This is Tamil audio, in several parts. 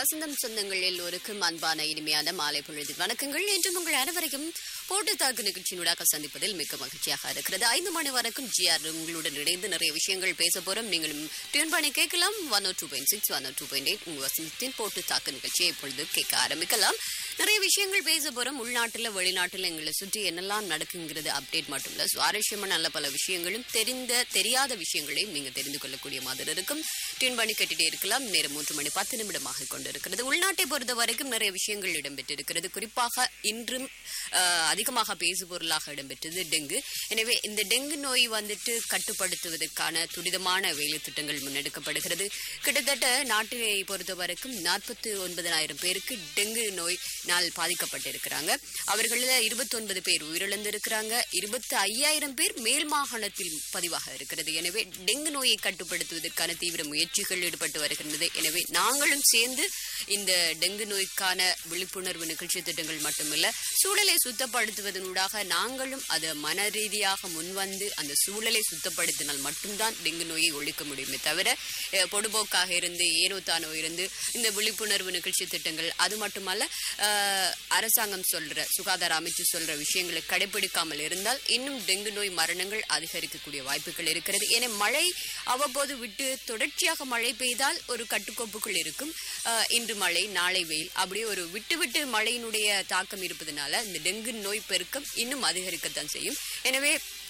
வசந்தம் சொந்தங்கள் எல்லோருக்கும் அன்பான இனிமையான மாலை பொழுது வணக்கங்கள் என்றும் உங்கள் அனைவரையும் போட்டு தாக்கு நிகழ்ச்சியினூடாக சந்திப்பதில் மிக்க மகிழ்ச்சியாக இருக்கிறது ஐந்து மணி வரைக்கும் ஜிஆர் உங்களுடன் இணைந்து நிறைய விஷயங்கள் பேச போறோம் நீங்களும் டியூன் பண்ணி கேட்கலாம் one o two point six one o two point eight உங்கள் வசந்தத்தின் போட்டு தாக்கு நிகழ்ச்சியை இப்பொழுது கேட்க ஆரம்பிக்கலாம் நிறைய விஷயங்கள் பேச போறோம் உள்நாட்டுல வெளிநாட்டுல எங்களை சுற்றி என்னெல்லாம் நடக்குங்கிறது அப்டேட் மட்டும் இல்ல சுவாரஸ்யமான நல்ல பல விஷயங்களும் தெரிந்த தெரியாத விஷயங்களையும் நீங்க தெரிந்து கொள்ளக்கூடிய மாதிரி இருக்கும் டியூன் பண்ணி கேட்டுட்டே இருக்கலாம் நேரம் மூன்று மணி பத்து நிமிடமாக கொண்டிருக்கிறது உள்நாட்டை பொறுத்த வரைக்கும் நிறைய விஷயங்கள் இடம்பெற்றிருக்கிறது குறிப்பாக இன்றும் ஆஹ், அதிகமாக பேசு பொருளாக இடம்பெற்றது டெங்கு எனவே இந்த டெங்கு நோய் வந்துட்டு கட்டுப்படுத்துவதற்கான துரிதமான வேலை திட்டங்கள் முன்னெடுக்கப்படுகிறது கிட்டத்தட்ட நாட்டை பொறுத்த வரைக்கும் நாற்பத்தி ஒன்பதனாயிரம் பேருக்கு டெங்கு நோயினால் பாதிக்கப்பட்டிருக்கிறாங்க அவர்களில் இருபத்தி ஒன்பது பேர் உயிரிழந்திருக்கிறாங்க இருபத்தி ஐயாயிரம் பேர் மேல் மாகாணத்தில் பதிவாக இருக்கிறது எனவே டெங்கு நோயை கட்டுப்படுத்துவதற்கான தீவிர முயற்சிகள் ஈடுபட்டு வருகின்றது எனவே நாங்களும் சேர்ந்து இந்த டெங்கு நோய்க்கான விழிப்புணர்வு நிகழ்ச்சி திட்டங்கள் மட்டுமல்ல சூழலை சுத்தப்படுத்துவதனூடாக நாங்களும் அதை மன ரீதியாக முன்வந்து அந்த சூழலை சுத்தப்படுத்தினால் மட்டும்தான் டெங்கு நோயை ஒழிக்க முடியுமே தவிர அஹ், பொடுபோக்காக இருந்து ஏனோ தானோ இருந்து இந்த விழிப்புணர்வு நிகழ்ச்சி திட்டங்கள் அது மட்டுமல்ல அஹ், அரசாங்கம் சொல்ற சுகாதார அமைச்சு சொல்ற விஷயங்களை கடைபிடிக்காமல் இருந்தால் இன்னும் டெங்கு நோய் மரணங்கள் அதிகரிக்கக்கூடிய வாய்ப்புகள் இருக்கிறது ஏன்னா மழை அவ்வப்போது விட்டு தொடர்ச்சியாக மழை பெய்தால் ஒரு கட்டுக்கோப்புக்குள் இருக்கும் அஹ், இன்று மழை நாளை வெயில் அப்படியே ஒரு விட்டு விட்டு மழையினுடைய தாக்கம் இருப்பதனால இந்த டெங்கு நோய் பெருக்கம் இன்னும் அதிகரிக்கத்தான் செய்யும் எனவே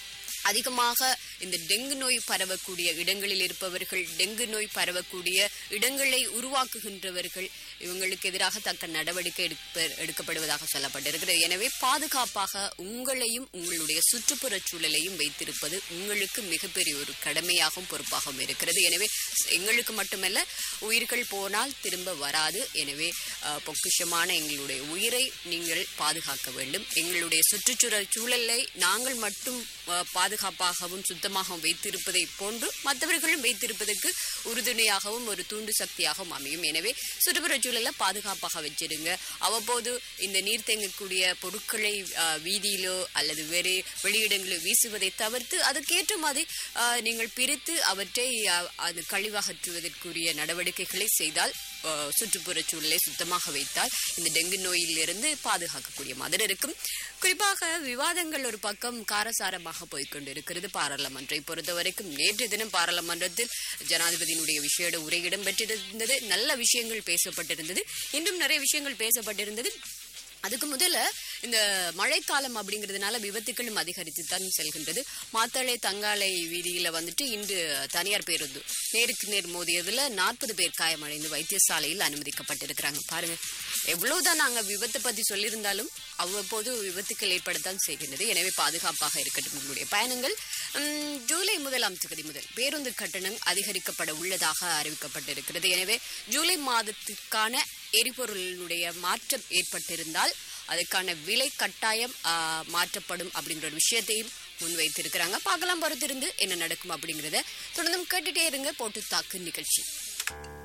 அதிகமாக இந்த டெங்கு நோய் பரவக்கூடிய இடங்களில் இருப்பவர்கள் டெங்கு நோய் பரவக்கூடிய இடங்களை உருவாக்குகின்றவர்கள் இவங்களுக்கு எதிராக தக்க நடவடிக்கை எடுப்ப எடுக்கப்படுவதாக சொல்லப்பட்டிருக்கிறது எனவே பாதுகாப்பாக உங்களையும் உங்களுடைய சுற்றுப்புற சூழலையும் வைத்திருப்பது உங்களுக்கு மிகப்பெரிய ஒரு கடமையாகவும் பொறுப்பாகவும் இருக்கிறது எனவே எங்களுக்கு மட்டுமல்ல உயிர்கள் போனால் திரும்ப வராது எனவே அஹ், பொக்கிஷமான எங்களுடைய உயிரை நீங்கள் பாதுகாக்க வேண்டும் எங்களுடைய சுற்றுச்சூழல் சூழலை நாங்கள் மட்டும் அஹ், பாதுகாப்பாகவும் சுத்தமாகவும் வைத்திருப்பதை போன்று மற்றவர்களும் வைத்திருப்பதற்கு உறுதுணையாகவும் ஒரு தூண்டு சக்தியாகவும் அமையும் எனவே சுற்றுப்புற சூழலை பாதுகாப்பாக வச்சிருங்க அவ்வப்போது இந்த நீர் தேங்கக்கூடிய பொருட்களை அஹ், வீதியிலோ அல்லது வேறு வெளியிடங்களிலோ வீசுவதை தவிர்த்து அதுக்கேற்ற மாதிரி அஹ், நீங்கள் பிரித்து அவற்றை அஹ், அது கழிவகற்றுவதற்குரிய நடவடிக்கைகளை செய்தால் அஹ், சுற்றுப்புறச் சூழலை சுத்தமாக வைத்தால் இந்த டெங்கு நோயிலிருந்து பாதுகாக்கக்கூடிய மாதிரி இருக்கும் குறிப்பாக விவாதங்கள் ஒரு பக்கம் காரசாரமாக போய்க்கொண்டிருக்கிறது பாராளுமன்றை பொறுத்தவரைக்கும் நேற்று தினம் பாராளுமன்றத்தில் ஜனாதிபதியினுடைய விஷயோட உரை இடம்பெற்றிருந்தது நல்ல விஷயங்கள் பேசப்பட்டிருந்தது இன்னும் நிறைய விஷயங்கள் பேசப்பட்டிருந்தது அதுக்கு முதல்ல இந்த மழைக்காலம் அப்படிங்கிறதுனால விபத்துகளும் அதிகரித்து தான் செல்கின்றது மாத்தளை தங்காலை வீதியில வந்துட்டு இன்று தனியார் பேருந்து நேருக்கு நேர் மோதியதுல நாற்பது பேர் காயமடைந்து வைத்தியசாலையில் அனுமதிக்கப்பட்டிருக்கிறாங்க பாருங்க எவ்வளவுதான் நாங்க விபத்தை பத்தி சொல்லியிருந்தாலும் அவ்வப்போது விபத்துக்கள் ஏற்படத்தான் செய்கின்றது எனவே பாதுகாப்பாக இருக்கட்டும் உங்களுடைய பயணங்கள் உம், ஜூலை முதலாம் தேதி முதல் பேருந்து கட்டணம் அதிகரிக்கப்பட உள்ளதாக அறிவிக்கப்பட்டிருக்கிறது எனவே ஜூலை மாதத்திற்கான எரிபொருளினுடைய மாற்றம் ஏற்பட்டிருந்தால் அதுக்கான விலை கட்டாயம் ஆ, மாற்றப்படும் அப்படிங்கிற ஒரு விஷயத்தையும் முன்வைத்திருக்கிறாங்க பார்க்கலாம் பொறுத்திருந்து என்ன நடக்கும் அப்படிங்கிறத தொடர்ந்து கேட்டுட்டே இருங்க போட்டு தாக்கு நிகழ்ச்சி